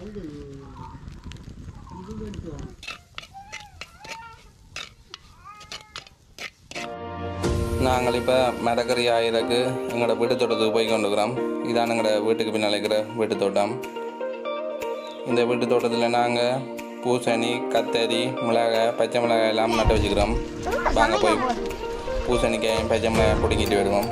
நாங்கள் இப்போ மரக்கறி ஆயிரக்கு எங்களோட வீட்டு தோட்டத்துக்கு போய் கொண்டுக்கிறோம் இதான் எங்களோட வீட்டுக்கு பின்னால் இருக்கிற வீட்டு தோட்டம் இந்த வீட்டு தோட்டத்தில் நாங்கள் பூசணி கத்தரி மிளகாய் பச்சை மிளகாய் எல்லாம் நட்டு வச்சுக்கிறோம் வாங்க போய் பூசணிக்காயும் பச்சை மிளகாய் பிடிங்கிட்டு வருவோம்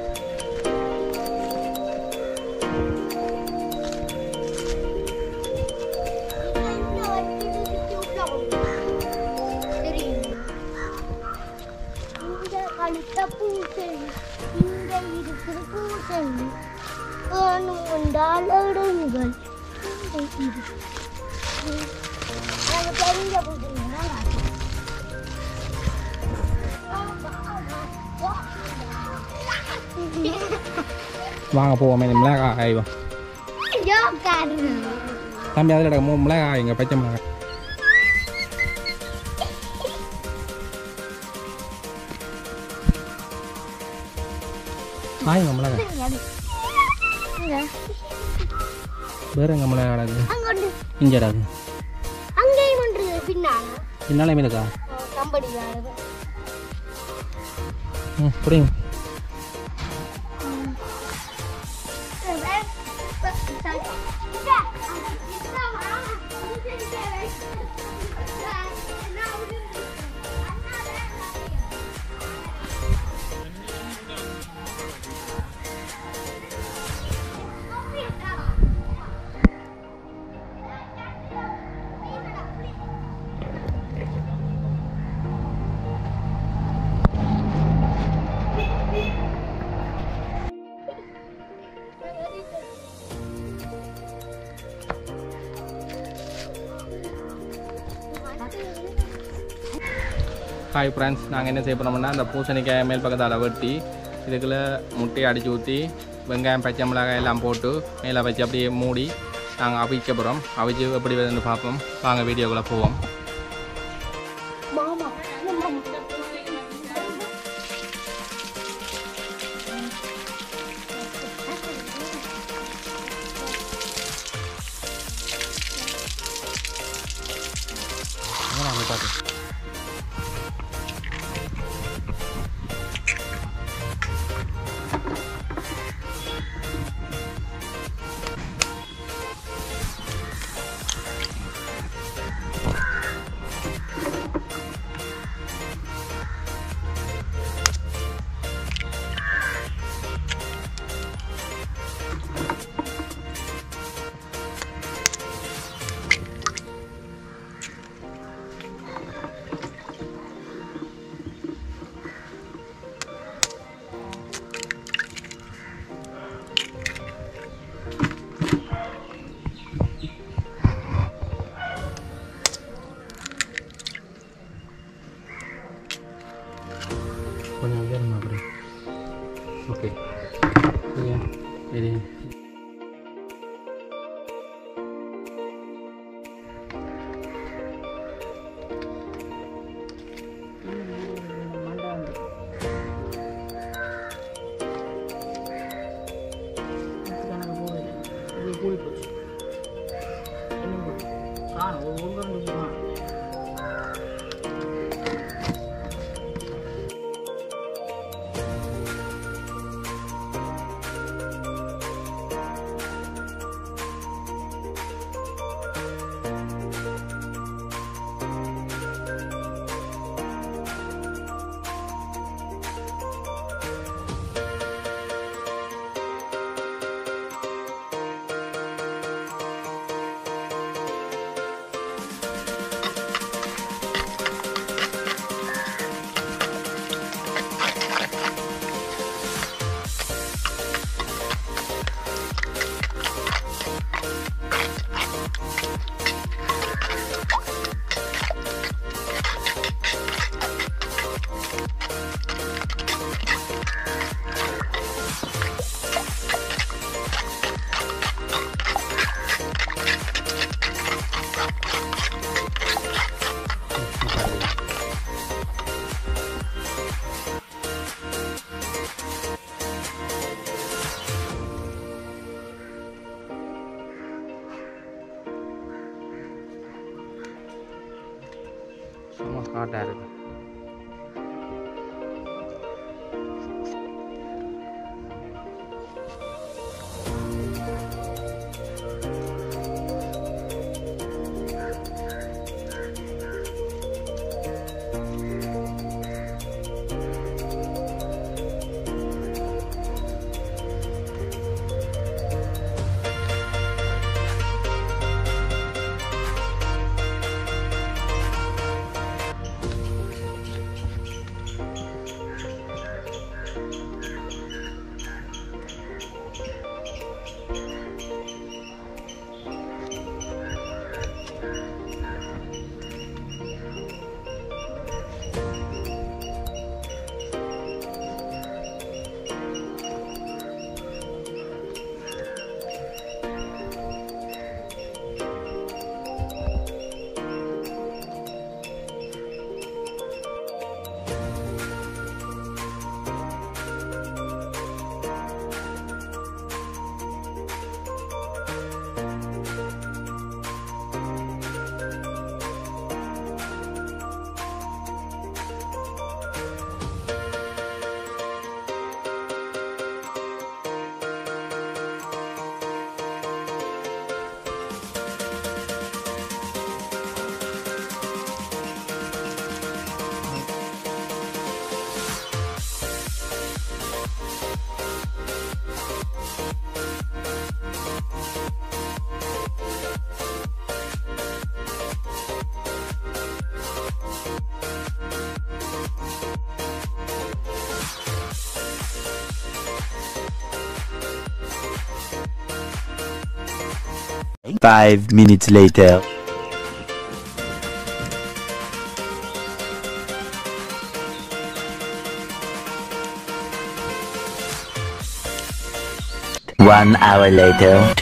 பூசணி இங்க இருக்கிற பூசணி வேணும் என்றால் எடுங்கள் இங்க இருக்கு. எனக்கு தெரிஞ்ச பூசணி தான் வாங்க போவோமே இந்த மிளகாய் ஆய்வா ஜோக்காரு தம்பி அதில் கிடக்க மூணு மிளகாய் இங்கே பச்சை மிளகாய் ஆயுங்க மிளகாய் வேற எங்கே மிளகாய் கிடக்கு அங்கொண்டு இங்கே கிடக்கு அங்கேயும் ஒன்று பின்னால பின்னாலே இருக்கா கம்பெனி ம் புரியுங்க ஹாய் ஃப்ரெண்ட்ஸ் நாங்கள் என்ன செய்ய போகிறோம்னா அந்த பூசணிக்காய் மேல் பக்கத்தால் வெட்டி இதுக்குள்ளே முட்டையை அடித்து ஊற்றி வெங்காயம் பச்சை மிளகாய் எல்லாம் போட்டு மேலே வச்சு அப்படியே மூடி நாங்கள் அவிக்க போகிறோம் அவிச்சு எப்படி வருதுன்னு பார்ப்போம் வாங்க வீடியோக்குள்ளே போவோம் மாமா நாங்கள் பார்த்து கொஞ்சம் உயரமா அப்படி ஓகே சரியா சரி கணக்கு போகுது இது கூடி போச்சு இன்னும் போகுது காணும் ஒரு ஒரு ரெண்டு காணும் மாமா சும்மா ஹாட்டாக இருக்கு Five minutes later. One hour later.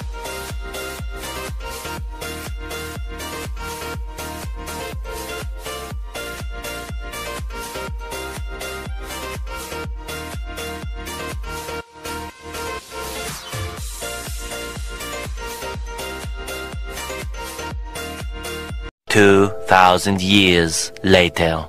Two thousand years later.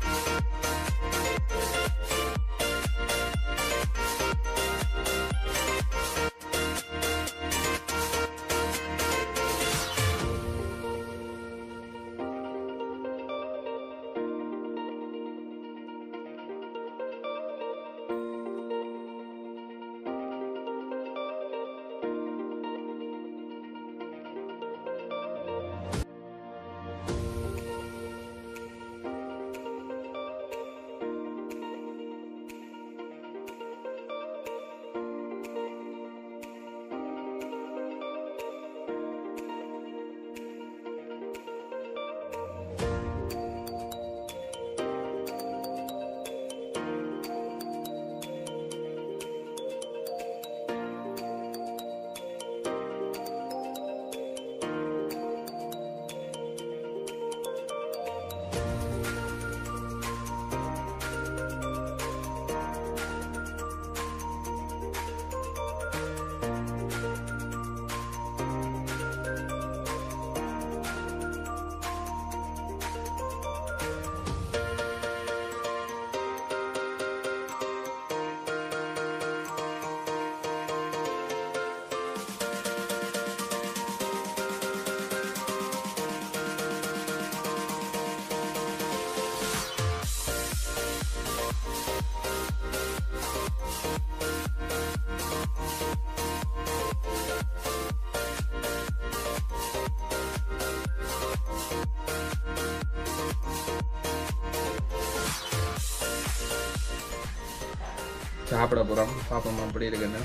சாப்பிட போகிறோம் பார்ப்போம் அப்படி இருக்குன்னு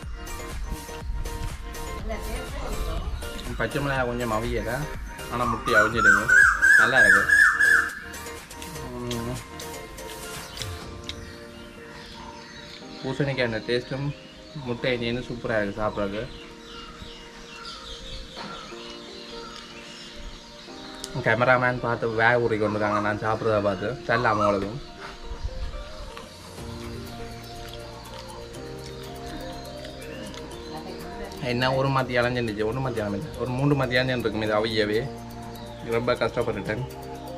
பச்சை மிளகாய் கொஞ்சம் அவியலை ஆனால் முட்டி அவிஞ்சிடுங்க நல்லா இருக்கு உம். பூசணிக்காய் அந்த டேஸ்ட்டும் முட்டை இனியும் சூப்பராக இருக்குது சாப்பிட்றதுக்கு கேமராமேன் பார்த்து வேக ஊறி கொண்டுருக்காங்க நான் சாப்பிட்றத பார்த்து செல்லாம உங்களுக்கும் என்ன ஒரு மத்தியானம் செஞ்சிச்சு ஒரு மத்தியானம் இல்லை ஒரு மூணு மத்தியானம் இருக்கும் இது அவையவே ரொம்ப கஷ்டப்பட்டுட்டேன்